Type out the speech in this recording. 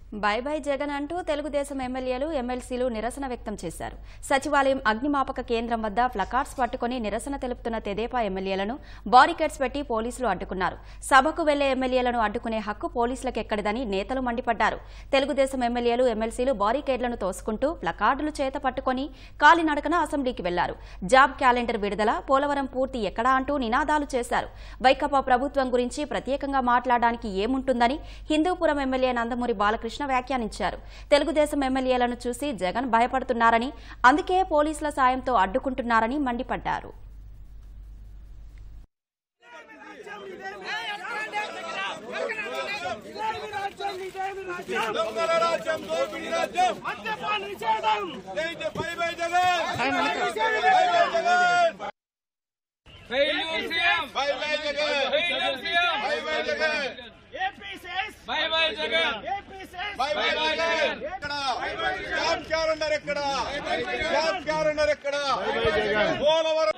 by bye Jagan అంటూ తెలుగుదేశం ఎమ్మెల్యేలు ఎమ్మెల్సీలు నిరసన వ్యక్తం చేశారు సచివాలయం అగ్నిమాపక కేంద్రం వద్ద ప్లకార్డ్స్ పట్టుకుని నిరసన తెలుపుతున్న తెదేపా ఎమ్మెల్యేలను బారికేడ్స్ పెట్టి పోలీసులు అడ్డుకున్నారు సభకు వెళ్లే ఎమ్మెల్యేలను అడ్డుకునే హక్కు పోలీసులకు ఎక్కడిదని నేతలు మండిపడ్డారు తెలుగుదేశం ఎమ్మెల్యేలు ఎమ్మెల్సీలు బారికేడ్లను తోసుకుంటూ ప్లకార్డులు చేత పట్టుకుని కాలినడకన అసెంబ్లీకి వెళ్లారు జాబ్ క్యాలెండర్ విడుదల పోలవరం పూర్తి ఎక్కడా అంటూ నినాదాలు చేశారు వైకాపా ప్రభుత్వం గురించి ప్రత్యేకంగా మాట్లాడడానికి ఏముంటుందని హిందూపురం ఎమ్మెల్యే నందమూరి బాలకృష్ణ వ్యాఖ్యానించారు తెలుగుదేశం ఎమ్మెల్యేలను చూసి జగన్ భయపడుతున్నారని అందుకే పోలీసుల సాయంతో అడ్డుకుంటున్నారని మండిపడ్డారు దొంగల రాజ్యం దోపిడీ రాజ్యం మద్యపాన నిషేధం జై bye bye Jagan bye bye Jagan failure CM bye bye Jagan failure CM bye bye Jagan AP says bye bye Jagan AP says bye bye Jagan ఎక్కడ జాబ్ క్యాలెండర్ ఎక్కడ జాబ్ క్యాలెండర్ ఎక్కడ పోలవరం